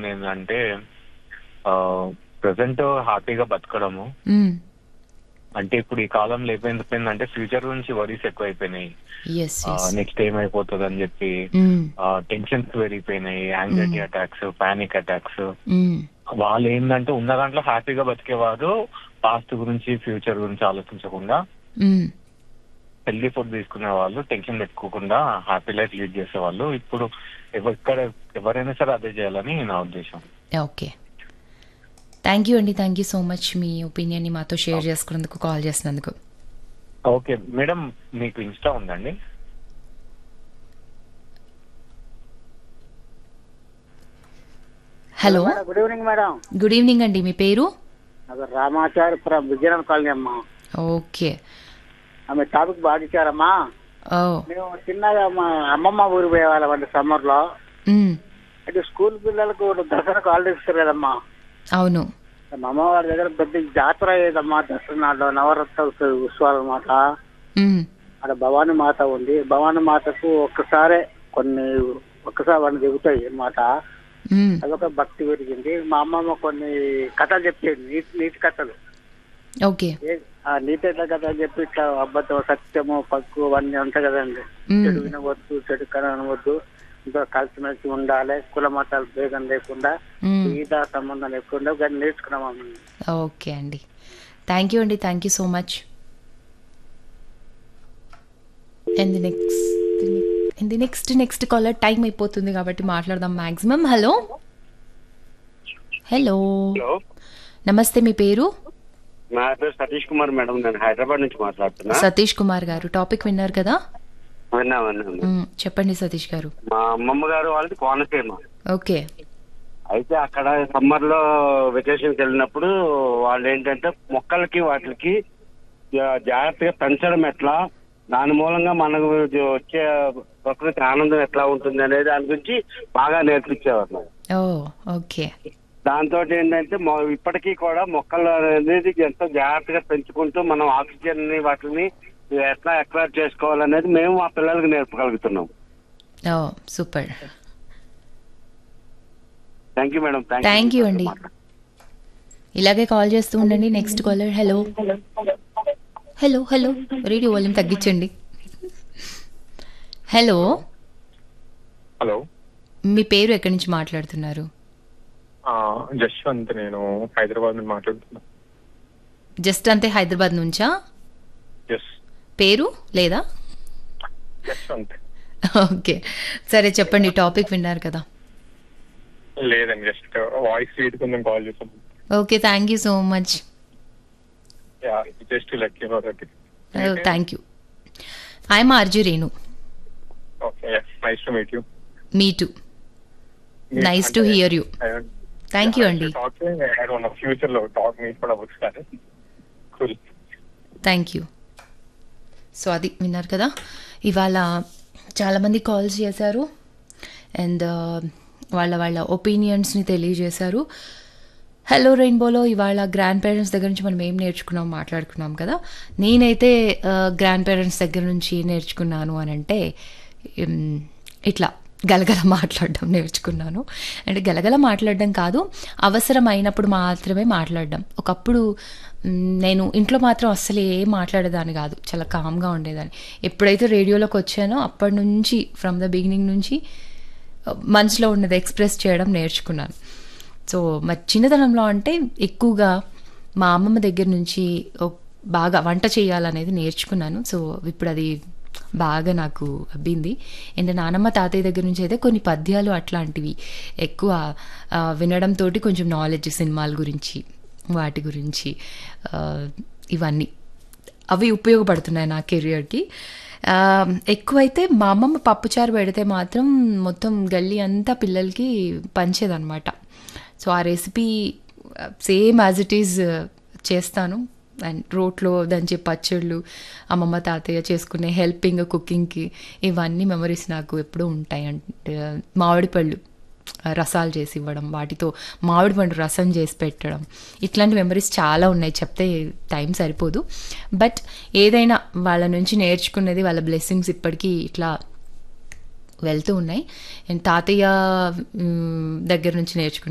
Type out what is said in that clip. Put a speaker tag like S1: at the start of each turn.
S1: చెప్తుంది ఏంటంటే ప్రజెంట్ హ్యాపీగా బతకడము
S2: మ్మ్.
S1: అంటే ఇప్పుడు ఈ కాలంలో ఏమైపోయిందంటే ఫ్యూచర్ గురించి వరీస్ ఎక్కువ అయిపోయినాయి
S2: ఎస్ ఎస్
S1: నెక్స్ట్ ఏమైపోతుంది అని చెప్పి
S2: మ్మ్.
S1: టెన్షన్స్ పెరిగిపోయినాయి యాంగ్జైటీ అటాక్స్ పానిక్ అటాక్స్
S2: మ్మ్.
S1: వాళ్ళు ఏంటంటే ఉన్న దాంట్లో హ్యాపీగా బతికేవారు పాస్ట్ గురించి ఫ్యూచర్ గురించి ఆలోచించకుండా
S2: మ్మ్.
S1: హెల్దీ ఫుడ్ తీసుకునే వాళ్ళు టెన్షన్ పెట్టుకోకుండా హ్యాపీ లైఫ్ లీడ్ చేసేవాళ్ళు ఇప్పుడు ఎవ- ఇక్కడ ఎవరైనా సరే అదే చేయాలని నా ఉద్దేశం
S2: ఓకే థ్యాంక్ యూ అండి థ్యాంక్ యూ సో మచ్ మీ ఒపీనియన్ని మాతో షేర్ చేసుకున్నందుకు కాల్ చేసినందుకు
S1: ఓకే మేడం మీకు ఇన్స్టా ఉందండి
S2: hello
S3: madam, good evening madam
S2: good evening అండి మీ పేరు
S3: నాకు రామాచారి ఫ్రమ్ విజయనగరం కాలనీ అమ్మా
S2: ఓకే
S3: ఆమె టాపిక్ బాగా ఇచ్చారమ్మా
S2: ఓ
S3: మేము చిన్నగా మా అమ్మమ్మ ఊరికి పోయేవాళ్ళం సమ్మర్ లో
S2: మ్మ్.
S3: అయితే స్కూల్ పిల్లలకు దసరాకు హాలిడేస్ ఇస్తారు కదమ్మా
S2: అవును
S3: మా అమ్మవారి దగ్గర పెద్ద జాతర అయ్యేదమ్మా దసరా నాడు నవరత్న ఉత్సవాలు అన్నమాట
S2: మ్మ్.
S3: అక్కడ భవానీ మాత ఉంది భవానీ మాతకు ఒక్కసారే కొన్ని ఒక్కసారి వన్ దిగుతాయి అన్నమాట
S2: మ్మ్.
S3: అదొక భక్తి పెరిగింది మా అమ్మమ్మ కొన్ని కథలు చెప్పేది నీతి నీతి కథలు
S2: ఓకే
S3: ఏ- ఆ నీతి ఎట్లా కదా అని చెప్పి ఇట్లా అబద్ధం సత్యము పక్కు అవన్నీ ఉంటాయి కదండి
S2: మ్మ్.
S3: చెడు వినవద్దు చెడు కన అనవద్దు ఇంకా కలిసిమెలిసి ఉండాలి కుల మతాలు భేదం లేకుండా
S2: మ్మ్.
S3: ఈద సంబంధం లేకుండా కానీ నేర్చుకున్నాం
S2: ఓకే అండి థ్యాంక్ యూ అండి thank you so much and next and next next caller time అయిపోతుంది కాబట్టి మాట్లాడదాం మ్యాక్సిమం హలో హలో
S4: హలో
S2: నమస్తే మీ పేరు
S4: నా పేరు సతీష్ కుమార్ మేడం నేను హైదరాబాద్ నుంచి మాట్లాడుతున్నా
S2: సతీష్ కుమార్ గారు టాపిక్ విన్నారు కదా
S4: విన్నా విన్నాను
S2: మ్మ్, చెప్పండి సతీష్ గారు
S4: మా అమ్మమ్మ గారు వాళ్ళది కోనసీమ
S2: ఓకే
S4: అయితే అక్కడ సమ్మర్ లో వెకేషన్కి వెళ్ళినప్పుడు వాళ్ళు ఏంటంటే మొక్కలకి వాటికి జా- జాగ్రత్తగా పెంచడం ఎట్లా దాని మూలంగా మనకు వచ్చే ప్రకృతి ఆనందం ఎట్లా ఉంటుంది అనేది దాని గురించి బాగా నేర్పించేవారు నాకు.
S2: ఓ ఓకే
S4: దాంతో ఏంటంటే మొ- ఇప్పటికీ కూడా మొక్కలు అనేది ఎంతో జాగ్రత్తగా పెంచుకుంటూ మనం ఆక్సిజన్ ని వాటిని ఎట్లా అక్వైర్ చేసుకోవాలనేది మేము మా పిల్లలకి నేర్పగలుగుతున్నాం
S2: ఓ super
S4: thank you madam
S2: thank you అండి ఇలాగే కాల్ చేస్తూ ఉండండి next caller hello hello hello radio volume తగ్గించండి హలో
S1: హలో
S2: మీ పేరు ఎక్కడి నుంచి మాట్లాడుతున్నారు
S1: జశ్వంత్ నేను హైదరాబాద్ నుండి మాట్లాడుతున్నా
S2: జస్ట్ అంతే హైదరాబాద్ నుంచా
S1: ఎస్
S2: పేరు లేదా
S1: జశ్వంత్
S2: ఓకే సరే చెప్పండి టాపిక్ విన్నారు కదా
S1: లేదండి జస్ట్ వాయిస్ ఫీడ్ కొంచెం కాల్ చేసాం
S2: okay thank you so much
S1: just like you know that
S2: thank you I'm RJ Renu
S1: okay nice to meet you
S2: me too nice to hear you thank you అండి
S1: future లో talk meet కూడా ఒకసారి cool
S2: thank you so అది విన్నారు కదా ఇవాళ చాలామంది calls చేశారు అండ్ వాళ్ళ వాళ్ళ ఒపీనియన్స్ని తెలియజేశారు హలో రెయిన్బోలో ఇవాళ గ్రాండ్ పేరెంట్స్ దగ్గర నుంచి మనం ఏం నేర్చుకున్నాం మాట్లాడుకున్నాం కదా నేనైతే గ్రాండ్ పేరెంట్స్ దగ్గర నుంచి నేర్చుకున్నాను అని అంటే ఉమ్, ఇట్లా గలగల మాట్లాడడం నేర్చుకున్నాను అంటే గలగల మాట్లాడడం కాదు అవసరం అయినప్పుడు మాత్రమే మాట్లాడడం ఒకప్పుడు మ్, నేను ఇంట్లో మాత్రం అస్సలు ఏం మాట్లాడేదాన్ని కాదు చాలా కామ్గా ఉండేదాన్ని ఎప్పుడైతే రేడియోలోకి వచ్చానో అప్పటి నుంచి ఫ్రమ్ ద బిగినింగ్ నుంచి మనసులో ఉన్నది ఎక్స్ప్రెస్ చేయడం నేర్చుకున్నాను సో మరి చిన్నతనంలో అంటే ఎక్కువగా మా అమ్మమ్మ దగ్గర నుంచి ఓ- బాగా వంట చేయాలనేది నేర్చుకున్నాను సో ఇప్పుడు అది బాగా నాకు అబ్బింది అండ్ నానమ్మ తాతయ్య దగ్గర నుంచి అయితే కొన్ని పద్యాలు అట్లాంటివి ఎక్కువ ఆ, వినడంతో కొంచెం నాలెడ్జ్ సినిమాల గురించి వాటి గురించి ఆ, ఇవన్నీ అవి ఉపయోగపడుతున్నాయి నా కెరియర్కి ఆ, ఎక్కువైతే మా అమ్మమ్మ పప్పుచారు పెడితే మాత్రం మొత్తం గల్లీ అంతా పిల్లలకి పంచేదన్నమాట సో ఆ recipe same as it is చేస్తాను అండ్ రోట్లో దంచే పచ్చళ్ళు అమ్మమ్మ తాతయ్య చేసుకునే హెల్పింగ్ కుకింగ్కి ఇవన్నీ మెమరీస్ నాకు ఎప్పుడూ ఉంటాయి అంటే మామిడి పళ్ళు రసాలు చేసి ఇవ్వడం వాటితో మామిడి పండు రసం చేసి పెట్టడం ఇట్లాంటి మెమరీస్ చాలా ఉన్నాయి చెప్తే టైం సరిపోదు బట్ ఏదైనా వాళ్ళ నుంచి నేర్చుకునేది వాళ్ళ బ్లెస్సింగ్స్ ఇప్పటికీ ఇట్లా వెళ్తూ ఉన్నాయి అండ్ తాతయ్య మ్, దగ్గర నుంచి నేర్చుకున్న